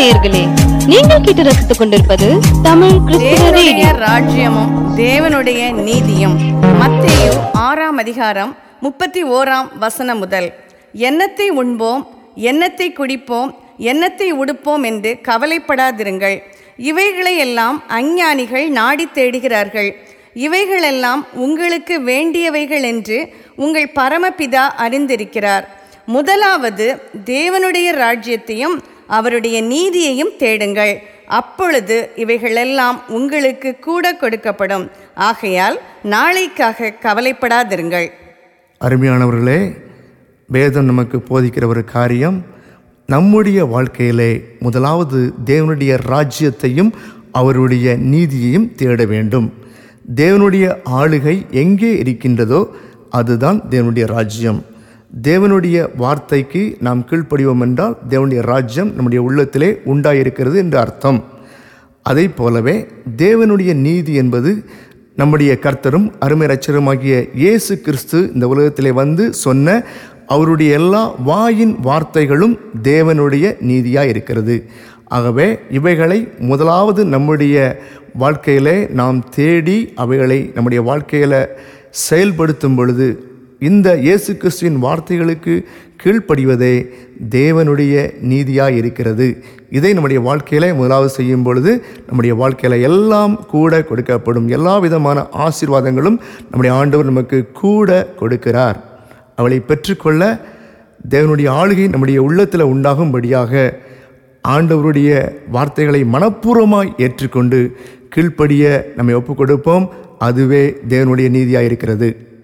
நேயர்களே நீங்கள் கேட்டு ரசித்துக் கொண்டிருப்பது தமிழ் கிறிஸ்துவ தேவனுடைய ரேடியோ ராஜ்யமும் தேவனுடைய நீதியும் மத்தேயு ஆறாம் அதிகாரம் முப்பத்தி ஓராம் வசனம் முதல் எண்ணத்தை உண்போம் எண்ணத்தை குடிப்போம் எண்ணத்தை உடுப்போம் என்று கவலைப்படாதிருங்கள் இவைகளையெல்லாம் அஞ்ஞானிகள் நாடி தேடுகிறார்கள் இவைகளெல்லாம் உங்களுக்கு வேண்டியவைகள் என்று உங்கள் பரமபிதா அறிந்திருக்கிறார் முதலாவது தேவனுடைய ராஜ்யத்தையும் அவருடைய நீதியையும் தேடுங்கள் அப்பொழுது இவைகளெல்லாம் உங்களுக்கு கூட கொடுக்கப்படும் ஆகையால் நாளைக்காக கவலைப்படாதிருங்கள் அருமையானவர்களே வேதம் நமக்கு போதிக்கிற ஒரு காரியம் நம்முடைய வாழ்க்கையிலே முதலாவது தேவனுடைய ராஜ்யத்தையும் அவருடைய நீதியையும் தேட வேண்டும் தேவனுடைய ஆளுகை எங்கே இருக்கின்றதோ அதுதான் தேவனுடைய ராஜ்யம் தேவனுடைய வார்த்தைக்கு நாம் கீழ்ப்படிவோம் என்றால் தேவனுடைய ராஜ்யம் நம்முடைய உள்ளத்திலே உண்டாயிருக்கிறது என்று அர்த்தம் அதை போலவே தேவனுடைய நீதி என்பது நம்முடைய கர்த்தரும் அருமை ரட்சருமாகிய இயேசு கிறிஸ்து இந்த உலகத்திலே வந்து சொன்ன அவருடைய எல்லா வாயின் வார்த்தைகளும் தேவனுடைய நீதியாக இருக்கிறது ஆகவே இவைகளை முதலாவது நம்முடைய வாழ்க்கையிலே நாம் தேடி அவைகளை நம்முடைய வாழ்க்கையில் செயல்படுத்தும் பொழுது இந்த இயேசு கிறிஸ்துவின் வார்த்தைகளுக்கு கீழ்ப்படிவதே தேவனுடைய நீதியாக இருக்கிறது இதை நம்முடைய வாழ்க்கையில் முதலாவது செய்யும் பொழுது நம்முடைய வாழ்க்கையில் எல்லாம் கூட கொடுக்கப்படும் எல்லா விதமான ஆசீர்வாதங்களும் நம்முடைய ஆண்டவர் நமக்கு கூட கொடுக்கிறார் அவளை பெற்றுக்கொள்ள தேவனுடைய ஆளுகை நம்முடைய உள்ளத்தில் உண்டாகும்படியாக ஆண்டவருடைய வார்த்தைகளை மனப்பூர்வமாய் ஏற்றுக்கொண்டு கீழ்ப்படிய நம்மை ஒப்புக் கொடுப்போம் அதுவே தேவனுடைய நீதியாக இருக்கிறது